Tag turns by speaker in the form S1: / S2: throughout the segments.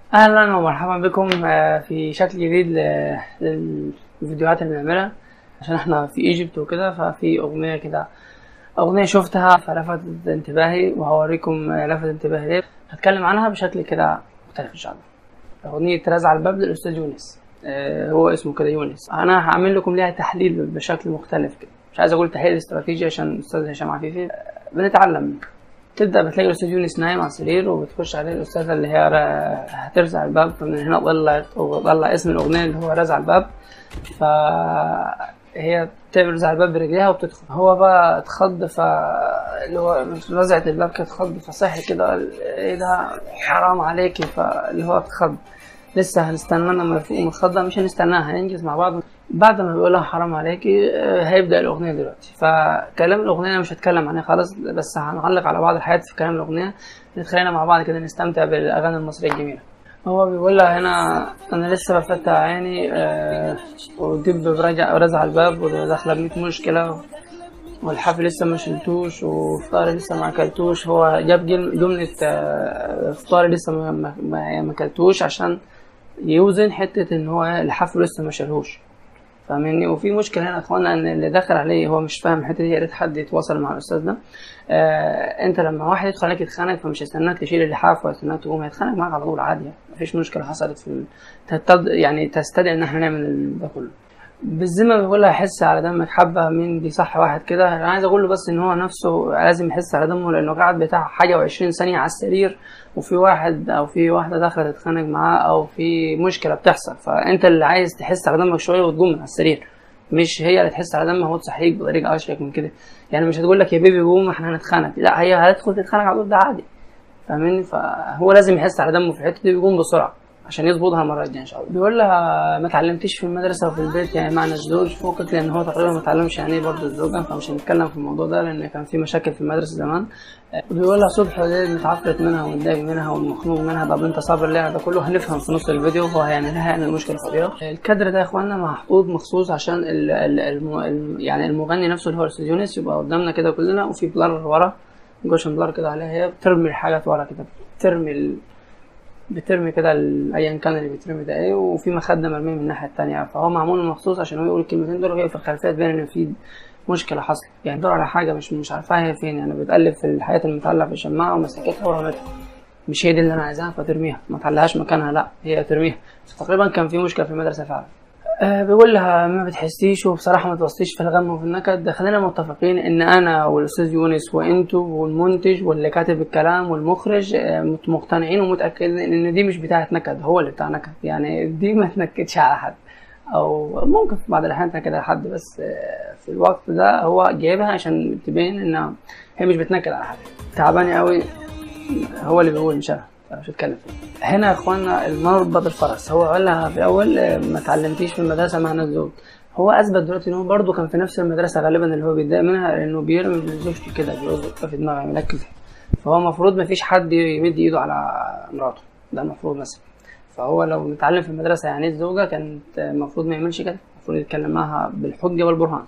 S1: اهلا ومرحبا بكم آه، في شكل جديد ل- للفيديوهات اللي بنعملها عشان احنا في ايجيبت وكده ففي اغنيه كده اغنيه شفتها فلفتت انتباهي وهوريكم آه، لفت انتباهي ليه هتكلم عنها بشكل كده مختلف ان شاء الله اغنيه رزع الباب للاستاذ يونس آه، هو اسمه كده يونس انا هعمل لكم ليها تحليل بشكل مختلف كده مش عايز اقول تحليل استراتيجي عشان الاستاذ هشام عفيفي آه، بنتعلم تبدا بتلاقي الاستاذ يونس نايم على السرير وبتخش عليه الاستاذه اللي هي را- هترزع الباب فمن هنا طلعت وطلع اسم الاغنيه اللي هو رزع الباب فهي بترزع الباب برجليها وبتدخل هو بقى اتخض ف اللي هو رزعت الباب كده اتخض فصحي كده ايه ده حرام عليكي فاللي هو اتخض لسه هنستنى لما يفوق من الخضة مش هنستناها هننجز مع بعض بعد ما بيقول لها حرام عليكي آه، هيبدأ الأغنية دلوقتي فكلام الأغنية أنا مش هتكلم عليه خالص بس هنعلق على بعض الحاجات في كلام الأغنية نتخلينا مع بعض كده نستمتع بالأغاني المصرية الجميلة هو بيقول لها هنا أنا لسه بفتح عيني آه ودب برجع رزع الباب وداخلة بمية مشكلة والحفل لسه ما شلتوش وفطاري لسه ما اكلتوش هو جاب جل- جملة آه، فطاري لسه ما ما- ما ما اكلتوش عشان يوزن حتة ان هو الحفل لسه ما شالهوش فاهمني وفي مشكلة هنا يا اخوانا ان اللي داخل عليه هو مش فاهم الحتة دي يا ريت حد يتواصل مع الاستاذ ده آه انت لما واحد يدخل عليك يتخانق فمش هيستناك تشيل اللحاف ولا يستناك تقوم هيتخانق معاك على طول عادي يعني مفيش مشكلة حصلت في ال... تتد... يعني تستدعي ان احنا نعمل ال- ده كله بالذمة بيقول لها حس على دمك حبة مين دي صح واحد كده انا عايز اقول له بس ان هو نفسه لازم يحس على دمه لانه قاعد بتاع حاجة وعشرين ثانية على السرير وفي واحد او في واحدة داخلة تتخانق معاه او في مشكلة بتحصل فانت اللي عايز تحس على دمك شوية وتقوم من على السرير مش هي اللي تحس على دمها وتصحيك بطريقة اشيك من كده يعني مش هتقول لك يا بيبي قوم احنا هنتخانق لا هي هتدخل تتخانق على طول ده عادي فاهمني فهو لازم يحس على دمه في الحتة دي ويقوم بسرعة عشان يظبطها المره الجايه ان شاء الله بيقول لها ما اتعلمتيش في المدرسه وفي البيت يعني معنى الزوج فوقك لان هو تقريبا ما اتعلمش يعني ايه برضه الزوجه فمش هنتكلم في الموضوع ده لان كان في مشاكل في المدرسه زمان آه، بيقول لها صبح وليل متعفرت منها ومتضايق منها ومخنوق منها طب انت صابر ليه ده كله هنفهم في نص الفيديو هو يعني لها يعني المشكله خطيره الكادر ده يا اخوانا محطوط مخصوص عشان ال ال الم الم يعني المغني نفسه اللي هو الاستاذ يونس يبقى قدامنا كده كلنا وفي بلر ورا جوشن بلر كده عليها هي بترمي الحاجات ورا كده بترمي ال... بترمي كده ال- ايا كان اللي بيترمي ده ايه وفي مخده مرميه من الناحيه التانية فهو معمول مخصوص عشان هو يقول الكلمتين دول وهي في الخلفيه تبين ان في مشكله حصلت يعني تدور على حاجه مش مش عارفاها هي فين يعني بتقلب في الحاجات المتعلقه في الشماعه ومسكتها ورمتها مش هي دي اللي انا عايزاها فترميها ما تعلقهاش مكانها لا هي ترميها تقريبا كان في مشكله في المدرسه فعلا أه بيقول لها ما بتحسيش وبصراحة ما توصيش في الغم وفي النكد خلينا متفقين ان انا والاستاذ يونس وانتو والمنتج واللي كاتب الكلام والمخرج آه، مت- مقتنعين ومتأكدين ان دي مش بتاعت نكد هو اللي بتاع نكد يعني دي ما تنكدش على حد او ممكن في بعض الاحيان تنكد على حد بس آه، في الوقت ده هو جايبها عشان تبين ان هي مش بتنكد على حد تعبانة قوي هو اللي بيقول مش انا أنا مش هتكلم فيه هنا يا اخوانا المربط الفرس هو قال لها في الاول آه، ما اتعلمتيش في المدرسه معنى الزوج هو اثبت دلوقتي ان هو برضه كان في نفس المدرسه غالبا اللي هو بيتضايق منها لانه بيرمي زوجته كده بيرزق في دماغه مركز فهو المفروض ما فيش حد يمد ايده على مراته ده المفروض مثلا فهو لو متعلم في المدرسه يعني إيه الزوجه كانت المفروض ما يعملش كده المفروض يتكلم معاها بالحجه والبرهان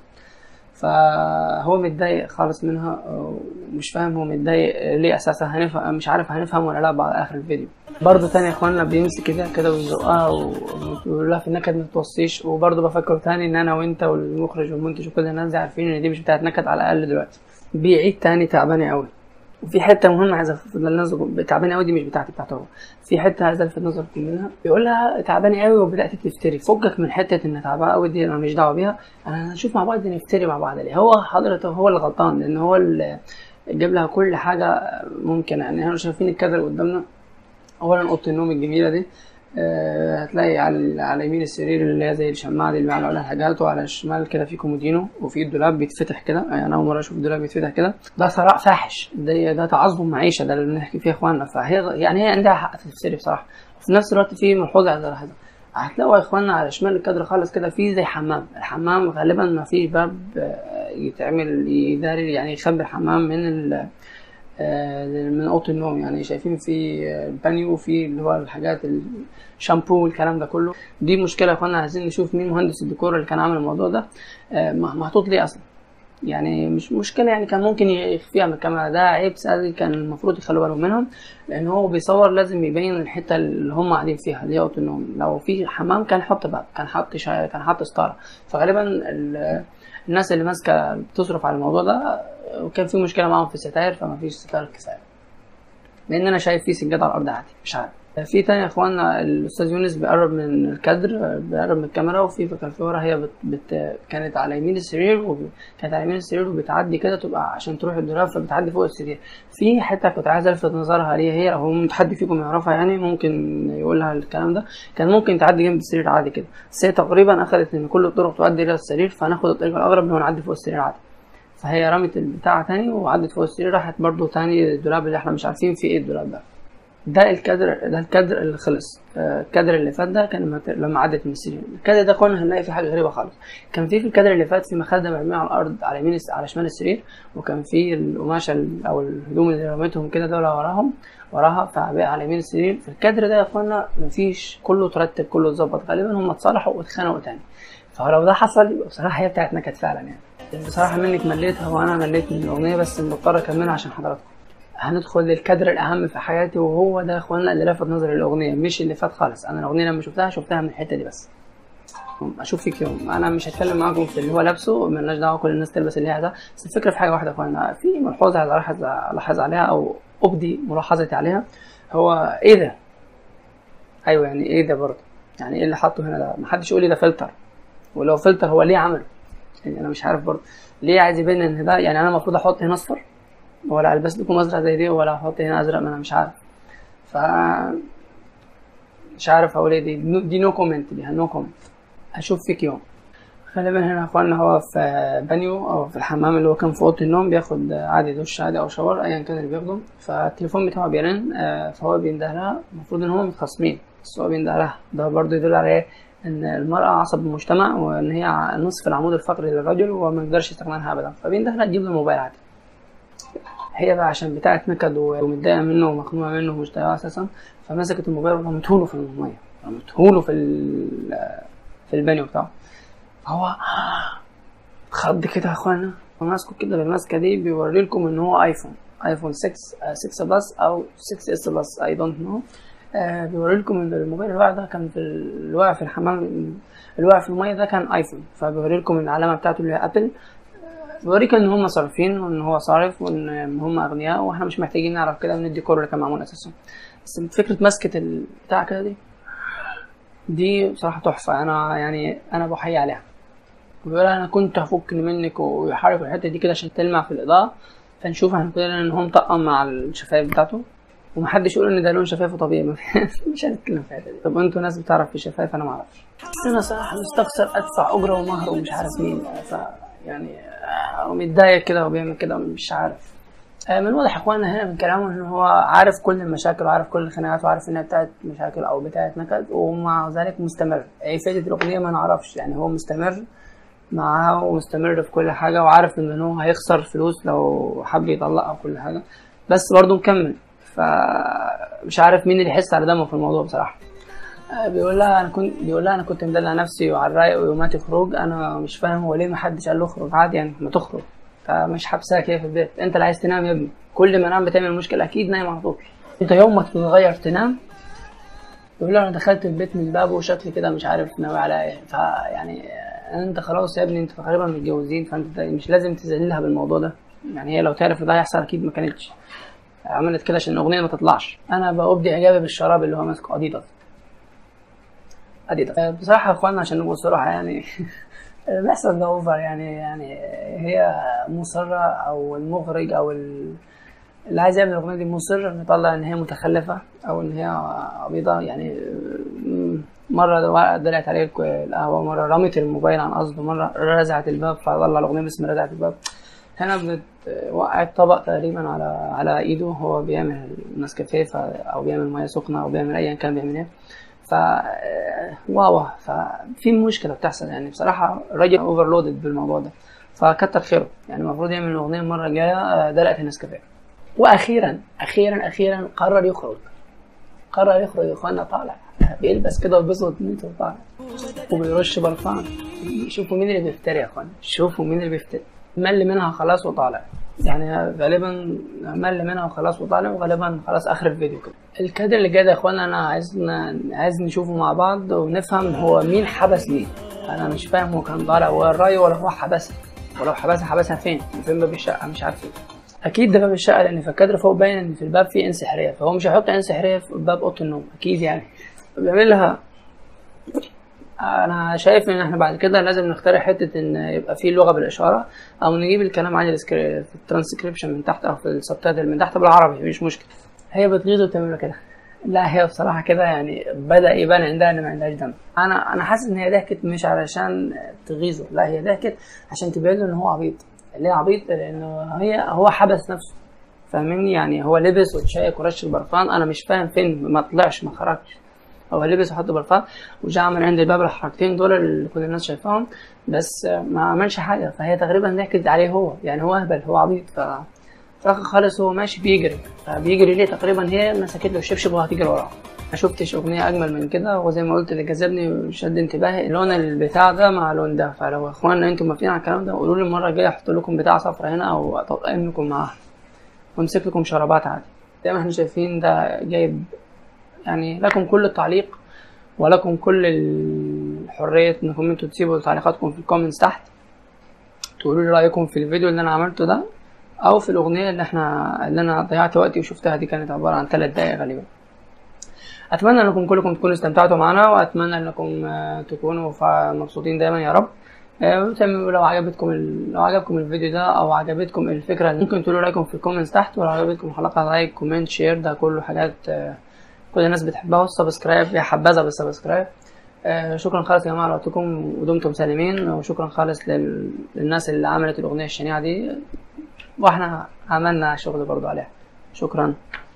S1: فهو متضايق خالص منها ومش فاهم هو متضايق ليه اساسا هنفهم مش عارف هنفهم ولا لا بعد اخر الفيديو برضه تاني يا اخوانا بيمسك كده كده ويزقها ويقول لها في النكد ما توصيش وبرضه بفكر تاني ان انا وانت والمخرج والمنتج وكل الناس دي عارفين ان دي مش بتاعت نكد على الاقل دلوقتي بيعيد تاني تعبانه قوي وفي حته مهمه عايز الفت الناس تعبانه قوي دي مش بتاعتي بتاعته هو في حته عايز الفت نظركم منها بيقول لها تعبانه قوي وبدات تفتري فكك من حته ان تعبانه قوي دي انا مش دعوه بيها انا هنشوف مع بعض نفتري مع بعض ليه هو حضرته هو اللي غلطان لان هو اللي جاب لها كل حاجه ممكنه يعني احنا شايفين الكادر قدامنا اولا اوضه النوم الجميله دي آه، هتلاقي على على يمين السرير اللي هي زي الشماعه دي اللي بيعلقوا عليها حاجات وعلى الشمال كده في كومودينو وفي الدولاب بيتفتح كده يعني اول مره اشوف الدولاب بيتفتح كده ده ثراء فاحش ده ده تعظم معيشه ده اللي بنحكي فيه يا اخواننا فهي يعني هي عندها حق تفسري بصراحه وفي نفس الوقت في ملحوظه عايز الاحظها هتلاقوا يا اخوانا على شمال الكادر خالص كده في زي حمام الحمام غالبا ما فيش باب آه، يتعمل يداري يعني يخبي الحمام من ال آه، من اوضه النوم يعني شايفين في البانيو وفي اللي هو الحاجات الشامبو والكلام ده كله دي مشكله يا اخوانا عايزين نشوف مين مهندس الديكور اللي كان عامل الموضوع ده آه، محطوط ليه اصلا يعني مش مشكله يعني كان ممكن يخفيها من الكاميرا ده عيب سادي كان المفروض يخلوا بالهم منهم لان هو بيصور لازم يبين الحته اللي هم قاعدين فيها اللي هي اوضه النوم لو في حمام كان يحط باب كان حط شا... كان حط ستاره فغالبا ال... الناس اللي ماسكه بتصرف على الموضوع ده وكان في مشكله معاهم في الستاير فما فيش ستاير كفايه لان انا شايف في سجاد على الارض عادي مش عارف في تاني يا اخوانا الاستاذ يونس بيقرب من الكادر بيقرب من الكاميرا وفي كان في ورا هي بت... بت... كانت على يمين السرير وكانت على يمين السرير وبتعدي كده تبقى عشان تروح الدولاب فبتعدي فوق السرير في حته كنت عايز الفت نظرها ليها هي او ممكن حد فيكم يعرفها يعني ممكن يقولها الكلام ده كان ممكن تعدي جنب السرير عادي كده بس هي تقريبا اخذت ان كل الطرق تؤدي الى السرير فهناخد الطريق الاقرب اللي هو نعدي فوق السرير عادي فهي رمت البتاع تاني وعدت فوق السرير راحت برضو تاني الدولاب اللي احنا مش عارفين فيه ايه الدولاب ده ده الكادر ده الكادر اللي خلص الكادر اللي فات ده كان لما عدت من السرير الكادر ده كنا هنلاقي فيه حاجه غريبه خالص كان في في الكادر اللي فات في مخده مرميه على الارض على يمين على شمال السرير وكان في القماشه او الهدوم اللي رميتهم كده دول وراهم وراها فبقى على يمين السرير في الكادر ده يا اخوانا مفيش كله ترتب كله اتظبط غالبا هم اتصالحوا واتخانقوا تاني فلو ده حصل يبقى بصراحه هي بتاعت نكد فعلا يعني بصراحه منك مليتها وانا مليت من الاغنيه بس مضطر اكملها عشان حضراتكم هندخل للكادر الاهم في حياتي وهو ده يا اخوانا اللي لفت نظري الاغنيه مش اللي فات خالص انا الاغنيه لما شفتها شفتها من الحته دي بس اشوف فيك يوم انا مش هتكلم معاكم في اللي هو لابسه ملناش دعوه كل الناس تلبس اللي هي ده بس الفكره في حاجه واحده يا اخوانا في ملحوظه عايز الاحظ الاحظ عليها او ابدي ملاحظتي عليها هو ايه ده ايوه يعني ايه ده برضه يعني ايه اللي حاطه هنا ده محدش يقول لي ده فلتر ولو فلتر هو ليه عمله يعني انا مش عارف برضه ليه عايز يبين ان ده يعني انا المفروض احط هنا اصفر ولا البس لكم ازرق زي دي ولا احط هنا ازرق ما انا مش عارف ف مش عارف اقول ايه دي دي نو كومنت دي نو كومنت اشوف فيك يوم غالبا هنا يا اخوانا هو في بانيو او في الحمام اللي هو كان في اوضه النوم بياخد عادي دش عادي او شاور ايا كان اللي بياخده فالتليفون بتاعه بيرن فهو بينده لها المفروض ان هم متخاصمين بس هو بينده لها ده برضه يدل على ايه ان المرأة عصب المجتمع وان هي نصف العمود الفقري للرجل وما يقدرش يستغنى عنها ابدا فبينده لها تجيب له الموبايل عادي هي بقى عشان بتاعت نكد ومتضايقه منه ومخنوقه منه ومش طايقاه اساسا فمسكت الموبايل ورمته له في الميه رمته له في في البانيو بتاعه هو خض كده يا اخوانا وماسكه كده بالماسكه دي بيوري لكم ان هو ايفون ايفون 6 6 بلس او 6 اس بلس اي دونت نو بيوري لكم ان الموبايل الواقع ده كان في الواقع في الحمام الواقع في الميه ده كان ايفون فبيوري لكم العلامه بتاعته اللي هي ابل بوريك ان هم صارفين وان هو صارف وان هم اغنياء واحنا مش محتاجين نعرف كده من الديكور اللي كان معمول اساسا بس فكره مسكه البتاع كده دي دي بصراحه تحفه انا يعني انا بحيي عليها بيقول انا كنت هفكني منك ويحرك الحته دي كده عشان تلمع في الاضاءه فنشوف احنا كده ان هو مطقم مع الشفايف بتاعته ومحدش يقول ان ده لون شفايفه طبيعي مش هنتكلم في الحته دي طب انتوا ناس بتعرف في شفايف انا ما اعرفش انا صراحه مستخسر ادفع اجره ومهر ومش عارف مين ف يعني ومتضايق كده وبيعمل كده مش عارف من الواضح اخواننا هنا من كلامه ان هو عارف كل المشاكل وعارف كل الخناقات وعارف انها بتاعت مشاكل او بتاعت نكد ومع ذلك مستمر ايه فائده الاغنيه ما نعرفش يعني هو مستمر معاها ومستمر في كل حاجه وعارف ان هو هيخسر فلوس لو حب يطلقها وكل حاجه بس برضه مكمل فمش عارف مين اللي يحس على دمه في الموضوع بصراحه بيقول لها انا كنت بيقول لها انا كنت مدلع نفسي وعلى الرايق ويوماتي خروج انا مش فاهم هو ليه ما حدش قال له اخرج عادي يعني ما تخرج فمش حابساك كده في البيت انت اللي عايز تنام يا ابني كل ما نام بتعمل مشكله اكيد نايم على طول انت يومك تتغير تنام بيقول لها انا دخلت البيت من الباب وشكلي كده مش عارف ناوي على ايه فيعني انت خلاص يا ابني انت غالبا متجوزين فانت مش لازم تذللها بالموضوع ده يعني هي لو تعرف ده هيحصل اكيد ما كانتش عملت كده عشان الاغنيه ما تطلعش انا بأبدي اعجابي بالشراب اللي هو ماسكه اديداس اديداس بصراحه يا اخوانا عشان نقول صراحه يعني بيحصل ده اوفر يعني يعني هي مصره او المخرج او اللي عايز يعمل الاغنيه دي مصر انه يطلع ان هي متخلفه او ان هي عبيطه يعني مره دلعت عليه القهوه مره رمت الموبايل عن قصد مره رزعت الباب فطلع الاغنيه باسم رزعت الباب هنا وقعت طبق تقريبا على على ايده هو بيعمل نسكافيه او بيعمل ميه سخنه او بيعمل ايا كان بيعمل ايه ف واو ففي مشكله بتحصل يعني بصراحه الراجل اوفرلودد بالموضوع ده فكتر خيره يعني المفروض يعمل الاغنيه المره الجايه دلقت النسكافيه واخيرا اخيرا اخيرا قرر يخرج قرر يخرج يا اخوانا طالع بيلبس كده وبيظبط نيته وطالع وبيرش برفان شوفوا مين اللي بيفتري يا اخوانا شوفوا مين اللي بيفتري مل منها خلاص وطالع يعني غالبا مل منها وخلاص وطالع وغالبا خلاص اخر الفيديو كده الكادر اللي جاي ده يا اخوانا انا عايز عايز نشوفه مع بعض ونفهم هو مين حبس مين انا مش فاهم هو كان طالع هو الراي ولا هو حبسها ولو حبسها حبسها فين فين باب الشقه مش عارف فين اكيد ده باب الشقه لان في الكادر فوق باين ان في الباب فيه عين سحريه فهو مش هيحط عين سحريه في باب اوضه النوم اكيد يعني بيعمل لها انا شايف ان احنا بعد كده لازم نخترع حته ان يبقى في لغه بالاشاره او نجيب الكلام عادي في الترانسكريبشن من تحت او في السبتايتل من تحت بالعربي مش مشكله هي بتغيظ وتعمل كده لا هي بصراحة كده يعني بدأ يبان عندها إن ما عندهاش دم أنا أنا حاسس إن هي ضحكت مش علشان تغيظه لا هي ضحكت عشان تبين له إن هو عبيط ليه عبيط لأنه هي هو حبس نفسه فاهمني يعني هو لبس وتشيك ورش البرفان أنا مش فاهم فين ما طلعش ما خرجش هو لبس وحط برفان وجا عمل عند الباب الحركتين دول اللي كل الناس شايفاهم بس ما عملش حاجة فهي تقريبا ضحكت عليه هو يعني هو أهبل هو عبيط ف في الاخر خالص هو ماشي بيجري فبيجري ليه تقريبا هي مسكت له الشبشب وهتجري وراه ما شفتش اغنيه اجمل من كده وزي ما قلت اللي جذبني وشد انتباهي لون البتاع ده مع لون ده فلو يا اخوانا انتم موافقين على الكلام ده قولوا لي المره الجايه احط لكم بتاع صفرا هنا او اطقم لكم معاها وامسك لكم شرابات عادي زي ما احنا شايفين ده جايب يعني لكم كل التعليق ولكم كل الحريه انكم انتوا تسيبوا تعليقاتكم في الكومنتس تحت تقولوا لي رايكم في الفيديو اللي انا عملته ده او في الاغنيه اللي احنا اللي انا ضيعت وقتي وشفتها دي كانت عباره عن ثلاث دقايق غالبا اتمنى انكم كلكم تكونوا استمتعتوا معنا واتمنى انكم تكونوا مبسوطين دايما يا رب لو عجبتكم لو عجبكم الفيديو ده او عجبتكم الفكره ممكن تقولوا رايكم في الكومنتس تحت ولو عجبتكم الحلقه لايك كومنت شير ده كله حاجات كل الناس بتحبها والسبسكرايب يا حبذا بالسبسكرايب شكرا خالص يا جماعه لوقتكم ودمتم سالمين وشكرا خالص للناس اللي عملت الاغنيه الشنيعه دي واحنا عملنا شغل برضو عليها شكرا